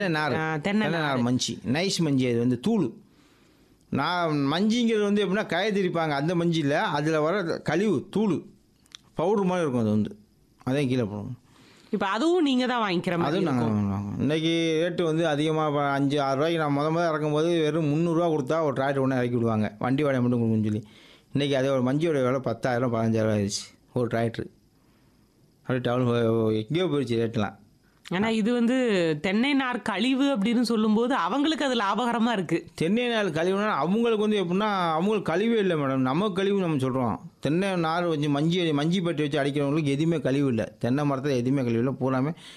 நார் ஆ, தென்னை தென்னை நார் மஞ்சி நைஸ் மஞ்சி அது வந்து தூள் நான் மஞ்சிங்கிறது வந்து எப்படின்னா காய திரிப்பாங்க அந்த மஞ்சி இல்லை அதில் வர கழிவு தூள் பவுடர் மாதிரி இருக்கும் அது வந்து அதையும் கீழே போடணும் இப்ப அதுவும் நீங்க தான் வாங்கிக்கிற மாதிரி அதுவும் நாங்கள் இருக்கும் வாங்குவோம் இன்றைக்கி ரேட்டு வந்து அதிகமாக அஞ்சு ஆறு ரூபாய்க்கு நான் முத முத இறக்கும்போது வெறும் முந்நூறுரூவா கொடுத்தா ஒரு டிராக்டர் ஒன்று இறக்கி விடுவாங்க வண்டி வாடகை மட்டும் கொடுக்குன்னு சொல்லி இன்றைக்கி அதே ஒரு மஞ்சியோட விலை பத்தாயிரம் பதினஞ்சாயிரம் ஆயிடுச்சு ஒரு டிராக்டர் அப்படியே டவுன் எங்கேயோ போயிடுச்சு ரேட்டெலாம் ஆனா இது வந்து தென்னை நார் கழிவு அப்படின்னு சொல்லும்போது அவங்களுக்கு அது லாபகரமா இருக்கு தென்னை நாள் கழிவுனா அவங்களுக்கு வந்து எப்படின்னா அவங்களுக்கு கழிவே இல்லை மேடம் நம்ம கழிவு நம்ம சொல்கிறோம் தென்னை நார் வச்சு மஞ்சி மஞ்சி பட்டி வச்சு அடிக்கிறவங்களுக்கு எதுவுமே கழிவு இல்லை தென்னை மரத்தில் எதுவுமே கழிவு இல்லை பூராமே